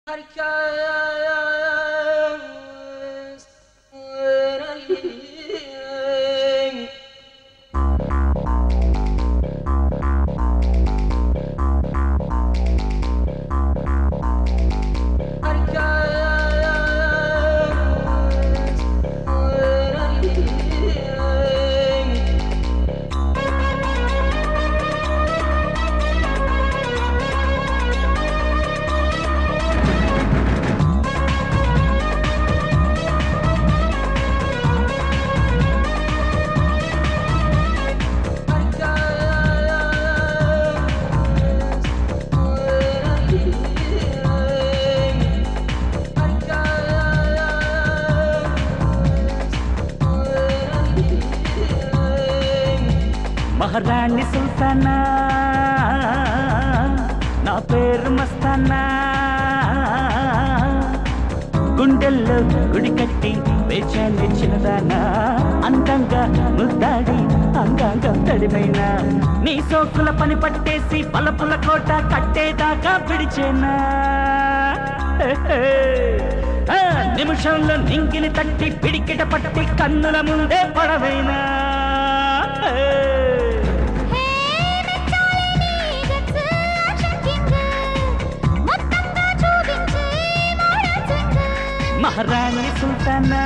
మహారాణి సుల్తానా నా పేరు మస్తానా గుండెల్లో గుడి కట్టి వేచాన్ని చిన్నదానా అందంగా ముద్దాడి అంగాంగం తడిమైనా నీ సోకుల పని పట్టేసి పలపుల కోట కట్టేదాకా పిడిచేనా ఆ, నిమిషంలో నింగిని తట్టి పిడికిట పట్టి కన్నుల ముందే పడవైనా హే మెచ్చాలి నీ గట్స్ యాక్షన్ కింగ్ మొత్తంగా చూపించే మోడల్ సింగ్ మహారాణి సుల్తానా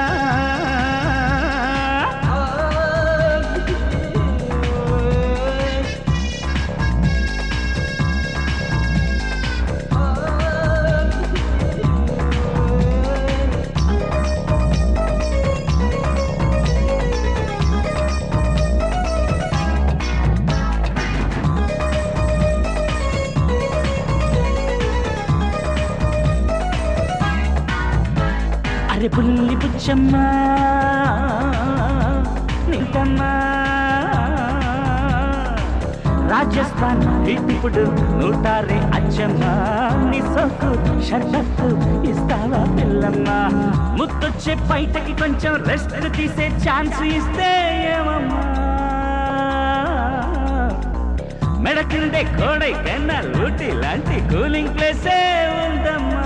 అరే బుల్లి బుచ్చమ్మ నింకమ్మా రాజస్థాన్ ఇప్పుడు నూటారే అచ్చమ్మ నీ సోకు షర్బత్తు ఇస్తావా పిల్లమ్మ ముత్తొచ్చే బయటకి కొంచెం రెస్ట్ తీసే ఛాన్స్ ఇస్తే ఏమమ్మా మెడ కిందే కోడై కన్నా ఊటీ లాంటి కూలింగ్ ప్లేసే ఉందమ్మా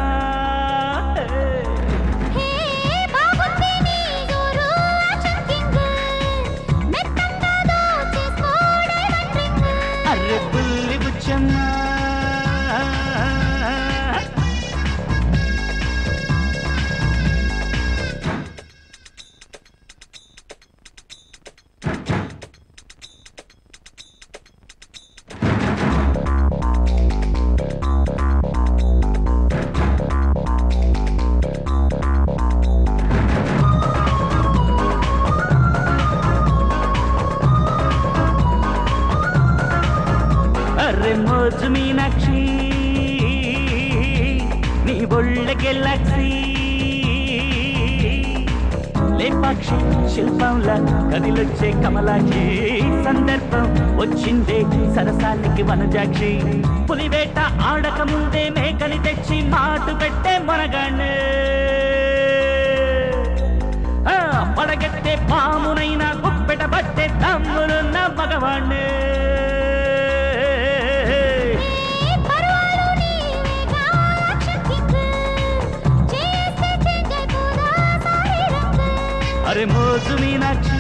హే బాగుంది నీ గోరు యాక్షన్ కింగ్ మెత్తంగా దోచేసుకో డైమండ్ రింగ్ అర్రె పుల్లి బుచ్చమ్మ అర్రె మోజు మీనాక్షి నీ ఒళ్ళకి లక్ష్మి లేపాక్షి శిల్పంలా కదిలొచ్చే కమలాక్షి సందర్భం వచ్చిందే సరసానికి వనజాక్షి పులివేట ఆడక ముందే మేకని తెచ్చి మాటు పెట్టే మనగానే ఆ, పడగెత్తే పామునైనా గుప్పెట పట్టే తమ్ములున్న మగవాణ్ణే హే పరువాలు నీవేగా యాక్షన్ కింగ్ చేస్తే చేంజ్ అయిపోదా సారీ రంగ్ అరే మోజు మీనాక్షి